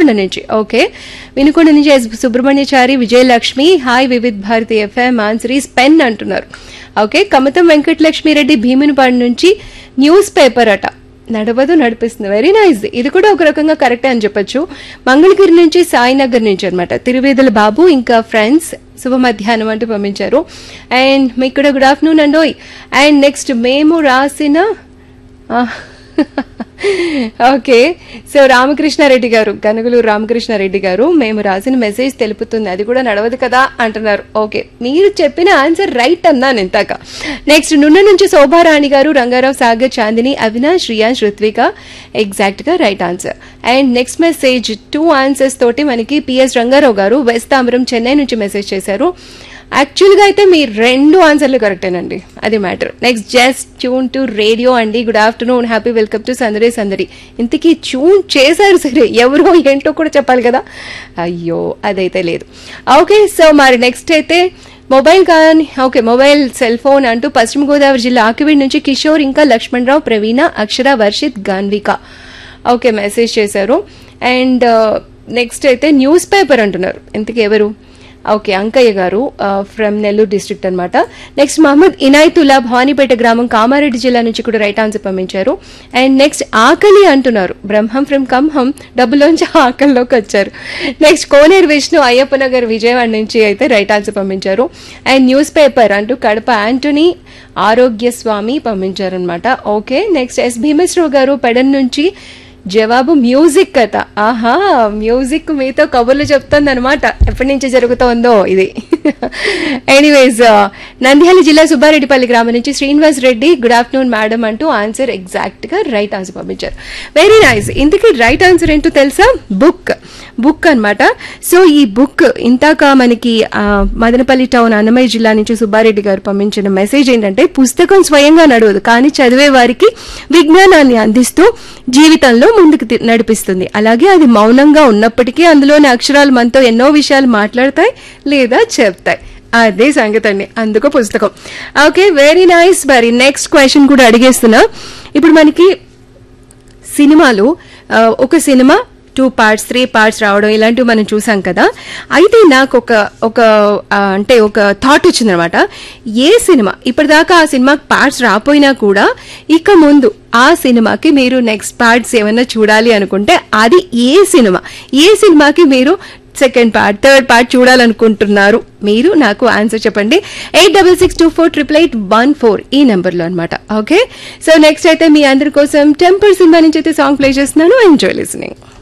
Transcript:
వినుకొండ నుంచి ఓకే వినుకొండ నుంచి S Subrahmanyachari Vijayalakshmi hi Vividh Bharati FM answer is pen అంటున్నారు ఓకే కమతం వెంకటలక్ష్మిరెడ్డి భీమునిపాడు నుంచి న్యూస్ పేపర్ అట నడవదు నడిపిస్తుంది వెరీ నైస్ ఇది కూడా ఒక రకంగా కరెక్టే అని చెప్పొచ్చు మంగళగిరి నుంచి సాయినగర్ నుంచి అనమాట తిరువేదుల బాబు ఇంకా ఫ్రెండ్స్ శుభ మధ్యాహ్నం అంటూ పంపించారు అండ్ మీకు కూడా గుడ్ ఆఫ్టర్నూన్ అండోయ్ అండ్ నెక్స్ట్ మేము రాసిన ఓకే సో రామకృష్ణారెడ్డి గారు గనుగులూరు రామకృష్ణారెడ్డి గారు మేము రాసిన మెసేజ్ తెలుపుతుంది అది కూడా నడవదు కదా అంటున్నారు ఓకే మీరు చెప్పిన ఆన్సర్ రైట్ అన్నాను ఇంతాక నెక్స్ట్ నున్న నుంచి శోభారాణి గారు రంగారావు సాగర్ చాందిని అవినాష్ శ్రియాన్స్ ఋత్విక ఎగ్జాక్ట్ గా right answer and next message two answers తోటి మనకి పిఎస్ రంగారావు గారు వెస్ట్ తాంబరం చెన్నై నుంచి మెసేజ్ చేశారు యాక్చువల్గా అయితే మీ రెండు ఆన్సర్లు కరెక్టేనండి అది matter next just tune to radio అండి good afternoon happy welcome to సందడే సందడి ఇంతకీ ట్యూన్ చేశారు సరే ఎవరో ఏంటో కూడా చెప్పాలి కదా అయ్యో అదైతే లేదు ఓకే సో మరి నెక్స్ట్ అయితే మొబైల్ కానీ ఓకే మొబైల్ సెల్ ఫోన్ అంటూ పశ్చిమ గోదావరి జిల్లా ఆకివీడ్ నుంచి కిషోర్ ఇంకా లక్ష్మణరావు ప్రవీణ అక్షర వర్షిత్ గాన్విక ఓకే మెసేజ్ చేశారు అండ్ నెక్స్ట్ అయితే న్యూస్ పేపర్ అంటున్నారు ఇంతకీ ఎవరు okay Ankaiah garu from Nellore district అనమాట నెక్స్ట్ మహమ్మద్ ఇనాయతుల్లా భవానీపేట గ్రామం కామారెడ్డి జిల్లా నుంచి కూడా రైట్ ఆన్సర్ పంపించారు అండ్ నెక్స్ట్ ఆకలి అంటున్నారు బ్రహ్మం ఫ్రమ్ కంహం డబ్బులోంచి ఆకలిలోకి వచ్చారు నెక్స్ట్ కోనేరు విష్ణు అయ్యప్ప నగర్ విజయవాడ నుంచి అయితే రైట్ ఆన్సర్ పంపించారు అండ్ న్యూస్ పేపర్ అంటూ కడప యాంటనీ ఆరోగ్య స్వామి పంపించారనమాట ఓకే నెక్స్ట్ ఎస్ భీమేశ్వరరావు గారు పెడన్ నుంచి జవాబు మ్యూజిక్ కథ ఆహా మ్యూజిక్ మీతో కబుర్లు చెప్తుంది అనమాట ఎప్పటి నుంచి జరుగుతోందో ఇది ఎనీవేస్ నంద్యాల జిల్లా సుబ్బారెడ్డిపల్లి గ్రామం నుంచి Srinivas Reddy good afternoon madam అంటూ ఆన్సర్ ఎగ్జాక్ట్ గా రైట్ ఆన్సర్ పంపించారు వెరీ నైస్ ఇంతకీ రైట్ ఆన్సర్ ఏంటో తెలుసా బుక్ బుక్ అన్నమాట సో ఈ బుక్ ఇంతాక మనకి ఆ, మదనపల్లి టౌన్ అన్నమయ్య జిల్లా నుంచి సుబ్బారెడ్డి గారు పంపించిన మెసేజ్ ఏంటంటే పుస్తకం స్వయంగా నడవదు కానీ చదివే వారికి విజ్ఞానాన్ని అందిస్తూ జీవితంలో ముందుకు తి- నడిపిస్తుంది అలాగే అది మౌనంగా ఉన్నప్పటికీ అందులోని అక్షరాలు మనతో ఎన్నో విషయాలు మాట్లాడతాయి లేదా చెప్తాయి అదే సంగతి అండి అందుకు పుస్తకం ఓకే వెరీ నైస్ మరి నెక్స్ట్ క్వశ్చన్ కూడా అడిగేస్తున్నా ఇప్పుడు మనకి సినిమాలు ఆ, ఒక సినిమా టూ పార్ట్స్ త్రీ పార్ట్స్ రావడం ఇలాంటివి మనం చూసాం కదా అయితే నాకు ఒక ఒక ఆ, అంటే ఒక థాట్ వచ్చిందనమాట ఏ సినిమా ఇప్పటిదాకా ఆ సినిమా పార్ట్స్ రాపోయినా కూడా ఇక ముందు ఆ సినిమాకి మీరు నెక్స్ట్ పార్ట్స్ ఏమైనా చూడాలి అనుకుంటే అది ఏ సినిమా ఏ సినిమాకి మీరు సెకండ్ పార్ట్ థర్డ్ పార్ట్ చూడాలనుకుంటున్నారు మీరు నాకు ఆన్సర్ చెప్పండి eight double six two four triple eight one four ఈ నెంబర్లో అనమాట ఓకే సో నెక్స్ట్ అయితే మీ అందరి కోసం టెంపుల్ సినిమా నుంచి అయితే సాంగ్ ప్లే చేస్తున్నాను ఎంజాయ్ లిసనింగ్